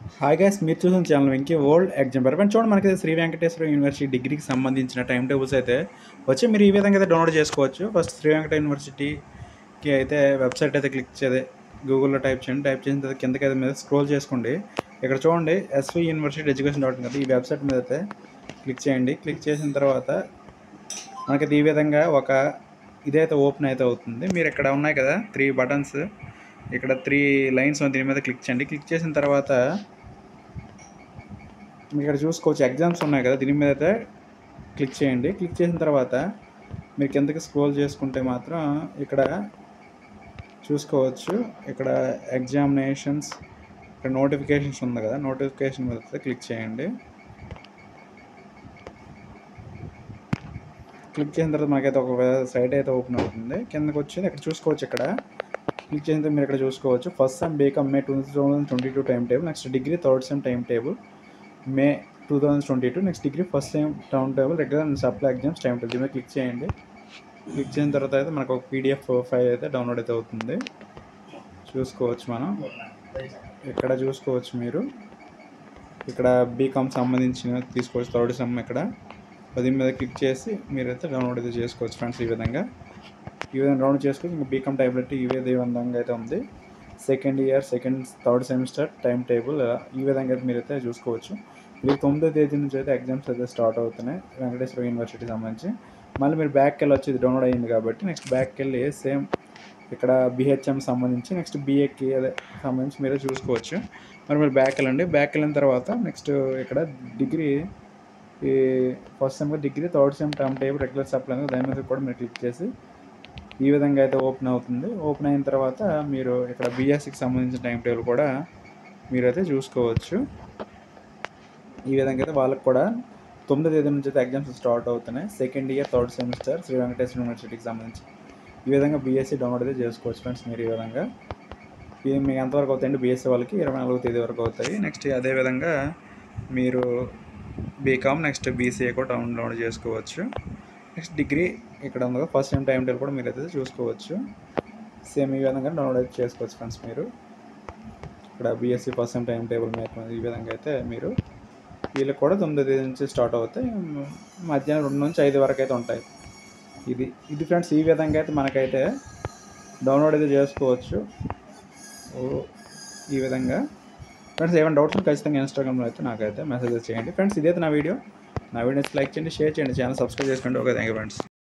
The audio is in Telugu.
హాయ్ గైస్ మీరు చూసిన channel Venky world exam paper చూడండి మనకి శ్రీ వెంకటేశ్వర యూనివర్సిటీ డిగ్రీకి సంబంధించిన టైం టేబుల్స్ అయితే వచ్చి మీరు ఈ విధంగా అయితే డౌన్లోడ్ చేసుకోవచ్చు ఫస్ట్ శ్రీ వెంకట యూనివర్సిటీకి అయితే వెబ్సైట్ అయితే క్లిక్ చేదే గూగుల్లో టైప్ చేయండి టైప్ చేసిన తర్వాత కిందకి అయితే మీద స్క్రోల్ చేసుకోండి ఇక్కడ చూడండి ఎస్వి యూనివర్సిటీ ఎడ్యుకేషన్ డాట్ కదా ఈ వెబ్సైట్ మీద అయితే క్లిక్ చేయండి క్లిక్ చేసిన తర్వాత మనకి ఈ విధంగా ఒక ఇదైతే ఓపెన్ అయితే అవుతుంది మీరు ఇక్కడ ఉన్నాయి కదా త్రీ బటన్స్ ఇక్కడ త్రీ లైన్స్ దీని మీద క్లిక్ చేయండి క్లిక్ చేసిన తర్వాత మీరు ఇక్కడ చూసుకోవచ్చు ఎగ్జామ్స్ ఉన్నాయి కదా దీని మీద అయితే క్లిక్ చేయండి క్లిక్ చేసిన తర్వాత మీరు కిందకి స్క్రోల్ చేసుకుంటే మాత్రం ఇక్కడ చూసుకోవచ్చు ఇక్కడ ఎగ్జామినేషన్స్ ఇక్కడ నోటిఫికేషన్స్ ఉంది కదా నోటిఫికేషన్ మీద అయితే క్లిక్ చేయండి క్లిక్ చేసిన తర్వాత మనకైతే ఒక సైట్ అయితే ఓపెన్ అవుతుంది కిందకి వచ్చి ఇక్కడ చూసుకోవచ్చు ఇక్కడ క్లిక్ చేసిన తర్వాత మీరు ఇక్కడ చూసుకోవచ్చు first sem BCom May two thousand twenty two time table next degree third sem time table May two thousand twenty two next degree first time town table regular and supply exams time table మీద క్లిక్ చేయండి క్లిక్ చేసిన తర్వాత అయితే మనకు ఒక పీడిఎఫ్ ఫైల్ అయితే డౌన్లోడ్ అయితే అవుతుంది చూసుకోవచ్చు మనం ఇక్కడ చూసుకోవచ్చు మీరు ఇక్కడ బీకామ్ సంబంధించిన తీసుకోవచ్చు థర్డ్ సెమ్ ఇక్కడ పది మీద క్లిక్ చేసి మీరైతే డౌన్లోడ్ అయితే చేసుకోవచ్చు ఫ్రెండ్స్ ఈ విధంగా ఈ విధంగా డౌన్లోడ్ చేసుకోవచ్చు ఇంకా బీకామ్ టైబ్లెట్ ఈ విధంగా అయితే ఉంది second year second third semester time table ఈ విధంగా అయితే మీరైతే చూసుకోవచ్చు మీరు తొమ్మిదో తేదీ నుంచి అయితే ఎగ్జామ్స్ అయితే స్టార్ట్ అవుతున్నాయి వెంకటేశ్వర యూనివర్సిటీ సంబంధించి మళ్ళీ మీరు బ్యాక్కి వెళ్ళి వచ్చి ఇది డౌన్లోడ్ అయ్యింది కాబట్టి నెక్స్ట్ బ్యాక్కి వెళ్ళి సేమ్ ఇక్కడ బిహెచ్ఎం సంబంధించి నెక్స్ట్ బీఏకి అదే సంబంధించి మీరే చూసుకోవచ్చు మరి మీరు బ్యాక్ వెళ్ళండి బ్యాక్ వెళ్ళిన తర్వాత నెక్స్ట్ ఇక్కడ డిగ్రీ ఈ first sem degree third sem term table regular supply దాని మీద కూడా మీరు క్లిక్ చేసి ఈ విధంగా అయితే ఓపెన్ అవుతుంది ఓపెన్ అయిన తర్వాత మీరు ఇక్కడ బీఎస్సీకి సంబంధించిన టైం టేబుల్ కూడా మీరైతే చూసుకోవచ్చు ఈ విధంగా అయితే వాళ్ళకి కూడా తొమ్మిదో తేదీ నుంచి అయితే ఎగ్జామ్స్ స్టార్ట్ అవుతున్నాయి second year third semester Sri Venkateswara యూనివర్సిటీకి సంబంధించి ఈ విధంగా బీఎస్సీ డౌన్లోడ్ అయితే చేసుకోవచ్చు ఫ్రెండ్స్ మీరు ఈ విధంగా ఇది మీకు ఎంతవరకు అవుతాయండి బీఎస్సీ వాళ్ళకి ఇరవై నాలుగో తేదీ వరకు అవుతాయి నెక్స్ట్ అదేవిధంగా మీరు బీకామ్ నెక్స్ట్ బీసీఏ కూడా డౌన్లోడ్ చేసుకోవచ్చు నెక్స్ట్ డిగ్రీ ఇక్కడ ఉంది కదా ఫస్ట్ టైం టైం టేబుల్ కూడా మీరు అయితే చూసుకోవచ్చు సేమ్ ఈ విధంగా డౌన్లోడ్ అయితే చేసుకోవచ్చు ఫ్రెండ్స్ మీరు ఇక్కడ BSc first time time table మీద ఈ విధంగా అయితే మీరు వీళ్ళకి కూడా తొమ్మిది తేదీ నుంచి స్టార్ట్ అవుతాయి మధ్యాహ్నం రెండు నుంచి ఐదు వరకు అయితే ఉంటాయి ఇది ఇది ఫ్రెండ్స్ ఈ విధంగా అయితే మనకైతే డౌన్లోడ్ అయితే చేసుకోవచ్చు ఓ ఈ విధంగా ఫ్రెండ్స్ ఏమైనా డౌట్స్ ఉంటే ఖచ్చితంగా ఇన్స్టాగ్రామ్లో అయితే నాకైతే మెసేజ్ చేయండి ఫ్రెండ్స్ ఇదైతే నా వీడియో నా వీడియోస్ లైక్ చేయండి షేర్ చేయండి ఛానల్ సబ్స్క్రైబ్ చేసుకోండి ఓకే థ్యాంక్ యూ ఫ్రెండ్స్